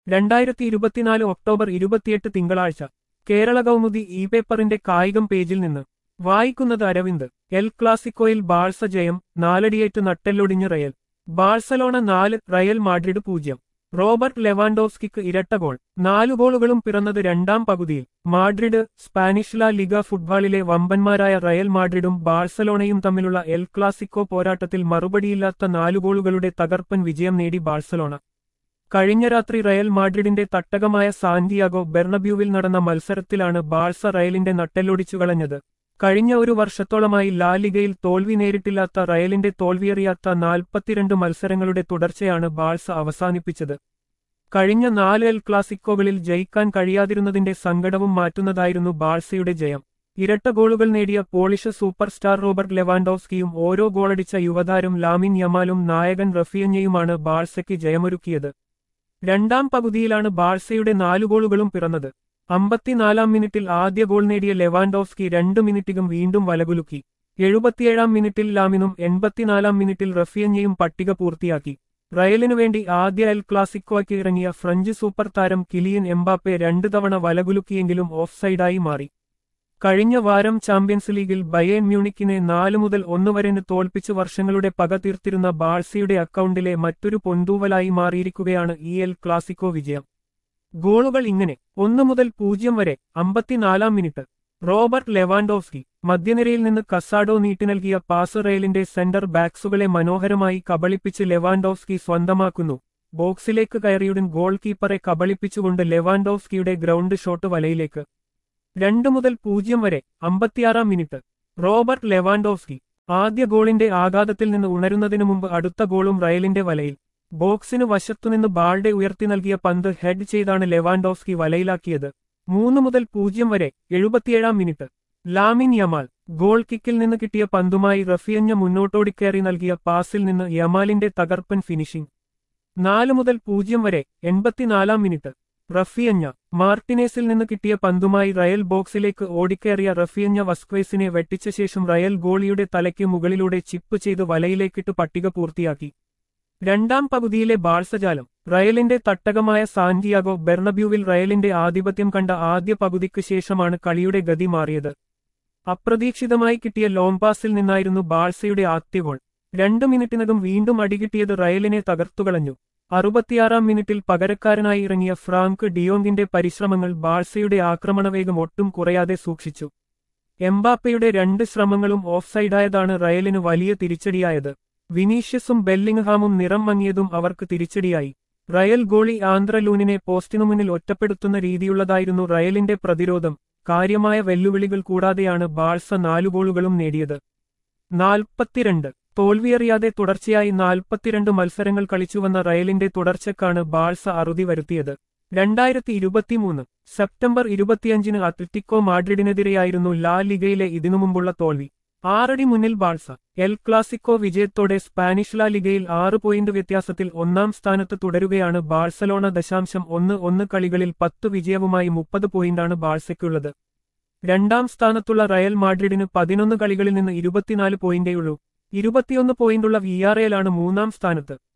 രണ്ടായിരത്തി ഇരുപത്തിനാല് ഒക്ടോബർ ഇരുപത്തിയെട്ട് തിങ്കളാഴ്ച കേരള കൗമുദി ഇ പേപ്പറിന്റെ കായികം പേജിൽ നിന്ന് വായിക്കുന്നത് അരവിന്ദ് എൽ ക്ലാസിക്കോയിൽ ബാഴ്സ ജയം നാലടിയേറ്റ് നട്ടെല്ലൊടിഞ്ഞ് റയൽ ബാഴ്സലോണ നാല് റയൽ മാഡ്രിഡ് പൂജ്യം റോബർട്ട് ലെവാൻഡോസ്കിക്ക് ഇരട്ട ഗോൾ നാലു ഗോളുകളും പിറന്നത് രണ്ടാം പകുതിയിൽ മാഡ്രിഡ് സ്പാനിഷ് ലാ ലിഗ ഫുട്ബോളിലെ വമ്പന്മാരായ റയൽ മാഡ്രിഡും ബാഴ്സലോണയും തമ്മിലുള്ള എൽ ക്ലാസിക്കോ പോരാട്ടത്തിൽ മറുപടിയില്ലാത്ത നാലു ഗോളുകളുടെ തകർപ്പൻ വിജയം നേടി ബാഴ്സലോണ കഴിഞ്ഞ രാത്രി റയൽ മാഡ്രിഡിന്റെ തട്ടകമായ സാന്റിയാഗോ ബെർണബ്യൂവിൽ നടന്ന മത്സരത്തിലാണ് ബാഴ്സ റയലിന്റെ നട്ടെല്ലൊടിച്ചു കളഞ്ഞത് കഴിഞ്ഞ ഒരു വർഷത്തോളമായി ലാ ലിഗയിൽ തോൽവി നേരിട്ടില്ലാത്ത റയലിന്റെ തോൽവിയറിയാത്ത നാൽപ്പത്തിരണ്ട് മത്സരങ്ങളുടെ തുടർച്ചയാണ് ബാഴ്സ അവസാനിപ്പിച്ചത് കഴിഞ്ഞ നാല് എൽ ക്ലാസിക്കോകളിൽ ജയിക്കാൻ കഴിയാതിരുന്നതിന്റെ സങ്കടവും മാറ്റുന്നതായിരുന്നു ബാഴ്സയുടെ ജയം ഇരട്ട ഗോളുകൾ നേടിയ പോളിഷ് സൂപ്പർ സ്റ്റാർ റോബർട്ട് ലെവാൻഡോസ്കിയും ഓരോ ഗോളടിച്ച യുവതാരം ലാമിൻ യമാലും നായകൻ റഫിയഞ്ഞയുമാണ് ബാഴ്സയ്ക്ക് ജയമൊരുക്കിയത് രണ്ടാം പകുതിയിലാണ് ബാഴ്സയുടെ നാലു ഗോളുകളും പിറന്നത് അമ്പത്തിനാലാം മിനിറ്റിൽ ആദ്യ ഗോൾ നേടിയ ലെവാൻഡോസ്കി രണ്ടു മിനിറ്റിലും വീണ്ടും വലകുലുക്കി എഴുപത്തിയേഴാം മിനിറ്റിൽ ലാമിനും എൺപത്തിനാലാം മിനിറ്റിൽ റഫിയഞ്ഞയും പട്ടിക പൂർത്തിയാക്കി റയലിനു വേണ്ടി ആദ്യ എൽ ക്ലാസിക്കോയ്ക്ക് ഇറങ്ങിയ ഫ്രഞ്ച് സൂപ്പർ താരം കിലിയൻ എംബാപ്പെ രണ്ടു തവണ വലകുലുക്കിയെങ്കിലും ഓഫ് സൈഡായി മാറി കഴിഞ്ഞ വാരം ചാമ്പ്യൻസ് ലീഗിൽ ബയേൺ മ്യൂണിക്കിനെ നാലു മുതൽ ഒന്ന് വരെന് തോൽപ്പിച്ച് വർഷങ്ങളുടെ പക തീർത്തിരുന്ന ബാഴ്സയുടെ അക്കൗണ്ടിലെ മറ്റൊരു പൊന്തൂവലായി മാറിയിരിക്കുകയാണ് ഈ എൽ ക്ലാസിക്കോ വിജയം ഗോളുകൾ ഇങ്ങനെ ഒന്നു മുതൽ പൂജ്യം വരെ അമ്പത്തിനാലാം മിനിറ്റ് റോബർട്ട് ലെവാൻഡോസ്കി മധ്യനിരയിൽ നിന്ന് കസാഡോ നീട്ടി നൽകിയ പാസ് റെയിലിന്റെ സെന്റർ ബാക്സുകളെ മനോഹരമായി കബളിപ്പിച്ച് ലെവാൻഡോസ്കി സ്വന്തമാക്കുന്നു ബോക്സിലേക്ക് കയറിയുടൻ ഗോൾ കീപ്പറെ കബളിപ്പിച്ചുകൊണ്ട് ലെവാൻഡോസ്കിയുടെ ഗ്രൗണ്ട് ഷോട്ട് വലയിലേക്ക് രണ്ടു മുതൽ പൂജ്യം വരെ അമ്പത്തിയാറാം മിനിറ്റ് റോബർട്ട് ലെവാൻഡോസ്കി ആദ്യ ഗോളിന്റെ ആഘാതത്തിൽ നിന്ന് ഉണരുന്നതിനു മുമ്പ് അടുത്ത ഗോളും റയലിന്റെ വലയിൽ ബോക്സിനു വശത്തുനിന്ന് ബാൾഡെ ഉയർത്തി നൽകിയ പന്ത് ഹെഡ് ചെയ്താണ് ലെവാൻഡോസ്കി വലയിലാക്കിയത് മൂന്ന് മുതൽ പൂജ്യം വരെ എഴുപത്തിയേഴാം മിനിറ്റ് ലാമിൻ യമാൽ ഗോൾ കിക്കിൽ നിന്ന് കിട്ടിയ പന്തുമായി റഫിയഞ്ഞ മുന്നോട്ടോടിക്കയറി നൽകിയ പാസിൽ നിന്ന് യമാലിന്റെ തകർപ്പൻ ഫിനിഷിംഗ് നാല് മുതൽ പൂജ്യം വരെ എൺപത്തിനാലാം മിനിറ്റ് റഫിയഞ്ഞ മാർട്ടിനേസിൽ നിന്ന് കിട്ടിയ പന്തുമായി റയൽ ബോക്സിലേക്ക് ഓടിക്കയറിയ റഫിയഞ്ഞ വസ്ക്വേസിനെ വെട്ടിച്ച ശേഷം റയൽ ഗോളിയുടെ തലയ്ക്ക് മുകളിലൂടെ ചിപ്പ് ചെയ്ത് വലയിലേക്കിട്ട് പട്ടിക പൂർത്തിയാക്കി രണ്ടാം പകുതിയിലെ ബാഴ്സജാലം റയലിന്റെ തട്ടകമായ സാന്റിയാഗോ ബെർണബ്യൂവിൽ റയലിന്റെ ആധിപത്യം കണ്ട ആദ്യ പകുതിക്ക് ശേഷമാണ് കളിയുടെ ഗതി മാറിയത് അപ്രതീക്ഷിതമായി കിട്ടിയ ലോങ് പാസിൽ നിന്നായിരുന്നു ബാഴ്സയുടെ ആദ്യ ഗോൾ രണ്ടു മിനിറ്റിനകം വീണ്ടും അടികിട്ടിയത് റയലിനെ തകർത്തുകളഞ്ഞു അറുപത്തിയാറാം മിനിറ്റിൽ പകരക്കാരനായി ഇറങ്ങിയ ഫ്രാങ്ക് ഡിയോങ്ങിന്റെ പരിശ്രമങ്ങൾ ബാഴ്സയുടെ ആക്രമണവേഗം ഒട്ടും കുറയാതെ സൂക്ഷിച്ചു എംബാപ്പയുടെ രണ്ട് ശ്രമങ്ങളും ഓഫ്സൈഡായതാണ് റയലിന് വലിയ തിരിച്ചടിയായത് വിനീഷ്യസും ബെല്ലിംഗ്ഹാമും നിറം മങ്ങിയതും അവർക്ക് തിരിച്ചടിയായി റയൽ ഗോളി ആന്ധ്രലൂനിനെ പോസ്റ്റിനു മുന്നിൽ ഒറ്റപ്പെടുത്തുന്ന രീതിയുള്ളതായിരുന്നു റയലിന്റെ പ്രതിരോധം കാര്യമായ വെല്ലുവിളികൾ കൂടാതെയാണ് ബാഴ്സ നാലു ഗോളുകളും നേടിയത് നാൽപ്പത്തിരണ്ട് തോൽവിയറിയാതെ തുടർച്ചയായി നാൽപ്പത്തിരണ്ട് മത്സരങ്ങൾ കളിച്ചുവന്ന റയലിന്റെ തുടർച്ചക്കാണ് ബാഴ്സ അറുതി വരുത്തിയത് രണ്ടായിരത്തി ഇരുപത്തിമൂന്ന് സെപ്റ്റംബർ ഇരുപത്തിയഞ്ചിന് അത്ലറ്റിക്കോ മാഡ്രിഡിനെതിരെയായിരുന്നു ലാ ലിഗയിലെ ഇതിനു മുമ്പുള്ള തോൽവി ആറടി മുന്നിൽ ബാഴ്സ എൽ ക്ലാസിക്കോ വിജയത്തോടെ സ്പാനിഷ് ലാ ലിഗയിൽ ആറ് പോയിന്റ് വ്യത്യാസത്തിൽ ഒന്നാം സ്ഥാനത്ത് തുടരുകയാണ് ബാഴ്സലോണ ദശാംശം ഒന്ന് ഒന്ന് കളികളിൽ പത്ത് വിജയവുമായി മുപ്പത് പോയിന്റാണ് ബാഴ്സയ്ക്കുള്ളത് രണ്ടാം സ്ഥാനത്തുള്ള റയൽ മാഡ്രിഡിന് പതിനൊന്ന് കളികളിൽ നിന്ന് ഇരുപത്തിനാല് പോയിന്റേയുള്ളൂ ഇരുപത്തിയൊന്ന് പോയിന്റുള്ള വിയാറയിലാണ് മൂന്നാം സ്ഥാനത്ത്